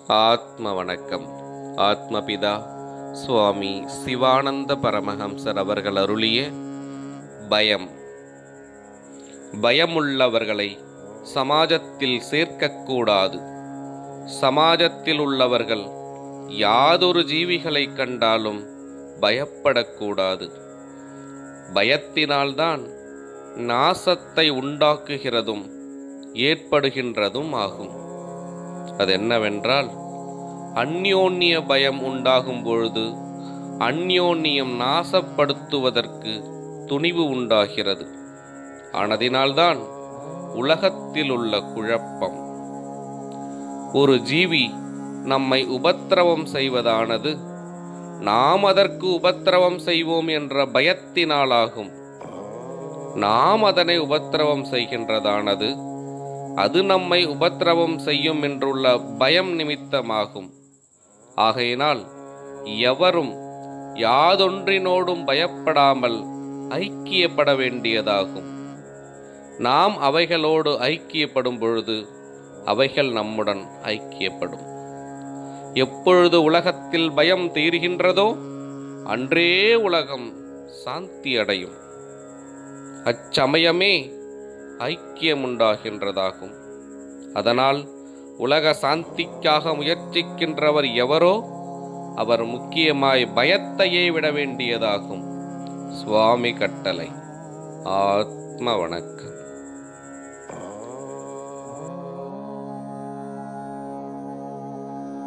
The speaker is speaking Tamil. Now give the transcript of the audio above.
ஆத்ம வணக்கம் ஆத்மபிதா சுவாமி சிவானந்த பரமஹம்சர் அவர்கள் அருளிய பயம் பயமுள்ளவர்களை சமாஜத்தில் சேர்க்கக்கூடாது சமாஜத்தில் உள்ளவர்கள் யாதொரு ஜீவிகளைக் கண்டாலும் பயப்படக்கூடாது பயத்தினால்தான் நாசத்தை உண்டாக்குகிறதும் ஏற்படுகின்றதும் ஆகும் அது என்னவென்றால் அந்யோன்ய பயம் உண்டாகும் பொழுது அந்யோன்யம் நாசப்படுத்துவதற்கு துணிவு உண்டாகிறது ஆனதினால்தான் உலகத்தில் உள்ள குழப்பம் ஒரு ஜீவி நம்மை உபத்திரவம் செய்வதானது நாம் அதற்கு உபத்திரவம் செய்வோம் என்ற பயத்தினாலாகும் நாம் அதனை உபத்திரவம் செய்கின்றதானது அது நம்மை உபத்திரவம் செய்யும் என்றுள்ள பயம் நிமித்தமாகும் ஆகையினால் எவரும் யாதொன்றினோடும் பயப்படாமல் ஐக்கியப்பட வேண்டியதாகும் நாம் அவைகளோடு ஐக்கியப்படும் பொழுது அவைகள் நம்முடன் ஐக்கியப்படும் எப்பொழுது உலகத்தில் பயம் தீர்கின்றதோ அன்றே உலகம் சாந்தி அடையும் அச்சமயமே ஐக்கியமுண்டாகின்றதாகும் அதனால் உலக சாந்திக்காக முயற்சிக்கின்றவர் எவரோ அவர் முக்கியமாய் பயத்தையே விட வேண்டியதாகும் சுவாமி கட்டளை ஆத்ம வணக்கம்